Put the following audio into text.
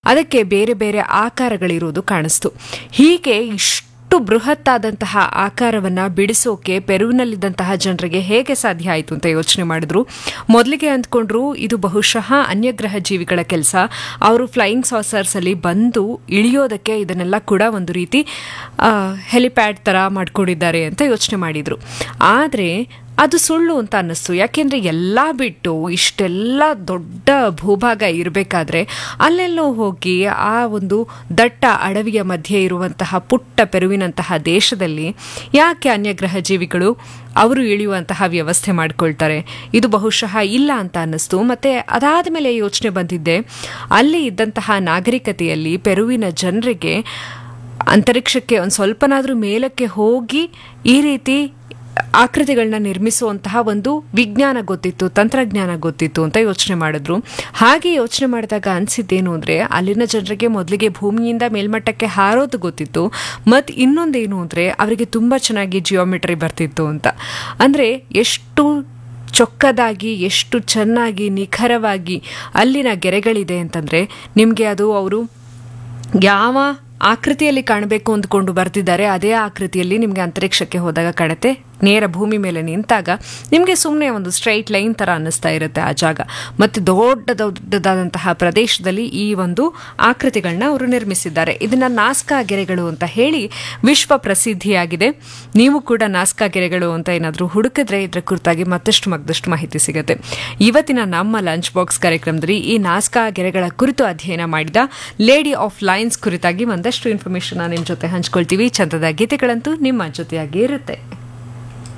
ಅದಕ್ಕೆ ಬೇರೆ ಬೇರೆ ಆಕಾರಗಳಿರುವುದು ಕಾಣಿಸ್ತು ಹೀಗೆ ಇಷ್ಟು ಅಷ್ಟು ಬೃಹತ್ತಾದಂತಹ ಆಕಾರವನ್ನ ಬಿಡಿಸೋಕೆ ಪೆರುವಿನಲ್ಲಿದ್ದಂತಹ ಜನರಿಗೆ ಹೇಗೆ ಸಾಧ್ಯ ಆಯಿತು ಅಂತ ಯೋಚನೆ ಮಾಡಿದ್ರು ಮೊದಲಿಗೆ ಅಂದ್ಕೊಂಡ್ರು ಇದು ಬಹುಶಃ ಅನ್ಯಗ್ರಹ ಜೀವಿಗಳ ಕೆಲಸ ಅವರು ಫ್ಲೈಯಿಂಗ್ ಸಾಸರ್ಸ್ ಅಲ್ಲಿ ಬಂದು ಇಳಿಯೋದಕ್ಕೆ ಇದನ್ನೆಲ್ಲ ಕೂಡ ಒಂದು ರೀತಿ ಹೆಲಿಪ್ಯಾಡ್ ತರ ಮಾಡ್ಕೊಂಡಿದ್ದಾರೆ ಅಂತ ಯೋಚನೆ ಮಾಡಿದ್ರು ಆದರೆ ಅದು ಸುಳ್ಳು ಅಂತ ಅನ್ನಿಸ್ತು ಯಾಕೆಂದ್ರೆ ಎಲ್ಲ ಬಿಟ್ಟು ಇಷ್ಟೆಲ್ಲ ದೊಡ್ಡ ಭೂಭಾಗ ಇರಬೇಕಾದ್ರೆ ಅಲ್ಲೆಲ್ಲೋ ಹೋಗಿ ಆ ಒಂದು ದಟ್ಟ ಅಡವಿಯ ಮಧ್ಯೆ ಇರುವಂತಹ ಪುಟ್ಟ ಪೆರುವಿನಂತಹ ದೇಶದಲ್ಲಿ ಯಾಕೆ ಅನ್ಯಗ್ರಹ ಜೀವಿಗಳು ಅವರು ಇಳಿಯುವಂತಹ ವ್ಯವಸ್ಥೆ ಮಾಡ್ಕೊಳ್ತಾರೆ ಇದು ಬಹುಶಃ ಇಲ್ಲ ಅಂತ ಅನ್ನಿಸ್ತು ಮತ್ತೆ ಅದಾದ ಮೇಲೆ ಯೋಚನೆ ಬಂದಿದ್ದೆ ಅಲ್ಲಿ ಇದ್ದಂತಹ ನಾಗರಿಕತೆಯಲ್ಲಿ ಪೆರುವಿನ ಜನರಿಗೆ ಅಂತರಿಕ್ಷಕ್ಕೆ ಒಂದು ಸ್ವಲ್ಪನಾದರೂ ಮೇಲಕ್ಕೆ ಹೋಗಿ ಈ ರೀತಿ ಆಕೃತಿಗಳನ್ನ ನಿರ್ಮಿಸುವಂತಹ ಒಂದು ವಿಜ್ಞಾನ ಗೊತ್ತಿತ್ತು ತಂತ್ರಜ್ಞಾನ ಗೊತ್ತಿತ್ತು ಅಂತ ಯೋಚನೆ ಮಾಡಿದ್ರು ಹಾಗೆ ಯೋಚನೆ ಮಾಡಿದಾಗ ಅನಿಸಿದ್ದೇನು ಅಂದರೆ ಅಲ್ಲಿನ ಜನರಿಗೆ ಮೊದಲಿಗೆ ಭೂಮಿಯಿಂದ ಮೇಲ್ಮಟ್ಟಕ್ಕೆ ಹಾರೋದು ಗೊತ್ತಿತ್ತು ಮತ್ತು ಇನ್ನೊಂದೇನು ಅಂದರೆ ಅವರಿಗೆ ತುಂಬ ಚೆನ್ನಾಗಿ ಜಿಯೋಮೆಟ್ರಿ ಬರ್ತಿತ್ತು ಅಂತ ಅಂದರೆ ಎಷ್ಟು ಚೊಕ್ಕದಾಗಿ ಎಷ್ಟು ಚೆನ್ನಾಗಿ ನಿಖರವಾಗಿ ಅಲ್ಲಿನ ಗೆರೆಗಳಿದೆ ಅಂತಂದರೆ ನಿಮಗೆ ಅದು ಅವರು ಯಾವ ಆಕೃತಿಯಲ್ಲಿ ಕಾಣಬೇಕು ಅಂದ್ಕೊಂಡು ಬರ್ತಿದ್ದಾರೆ ಅದೇ ಆಕೃತಿಯಲ್ಲಿ ನಿಮಗೆ ಅಂತರಿಕ್ಷಕ್ಕೆ ಹೋದಾಗ ಕಾಣುತ್ತೆ ನೇರ ಭೂಮಿ ಮೇಲೆ ನಿಂತಾಗ ನಿಮಗೆ ಸುಮ್ಮನೆ ಒಂದು ಸ್ಟ್ರೈಟ್ ಲೈನ್ ಥರ ಅನ್ನಿಸ್ತಾ ಇರುತ್ತೆ ಆ ಜಾಗ ಮತ್ತು ದೊಡ್ಡ ದೊಡ್ಡದಾದಂತಹ ಪ್ರದೇಶದಲ್ಲಿ ಈ ಒಂದು ಆಕೃತಿಗಳನ್ನ ಅವರು ನಿರ್ಮಿಸಿದ್ದಾರೆ ಇದನ್ನ ನಾಸ್ಕಾ ಗೆರೆಗಳು ಅಂತ ಹೇಳಿ ವಿಶ್ವ ಪ್ರಸಿದ್ಧಿಯಾಗಿದೆ ನೀವು ಕೂಡ ನಾಸ್ಕಾ ಗೆರೆಗಳು ಅಂತ ಏನಾದರೂ ಹುಡುಕಿದ್ರೆ ಇದರ ಕುರಿತಾಗಿ ಮತ್ತಷ್ಟು ಮತ್ತಷ್ಟು ಮಾಹಿತಿ ಸಿಗುತ್ತೆ ಇವತ್ತಿನ ನಮ್ಮ ಲಂಚ್ ಬಾಕ್ಸ್ ಕಾರ್ಯಕ್ರಮದಲ್ಲಿ ಈ ನಾಸ್ಕಾ ಗೆರೆಗಳ ಕುರಿತು ಅಧ್ಯಯನ ಮಾಡಿದ ಲೇಡಿ ಆಫ್ ಲೈನ್ಸ್ ಕುರಿತಾಗಿ ಒಂದಷ್ಟು ಇನ್ಫಾರ್ಮೇಶನ್ ನಿಮ್ಮ ಜೊತೆ ಹಂಚ್ಕೊಳ್ತೀವಿ ಚಂದದ ಗೀತೆಗಳಂತೂ ನಿಮ್ಮ ಜೊತೆಯಾಗಿ ಇರುತ್ತೆ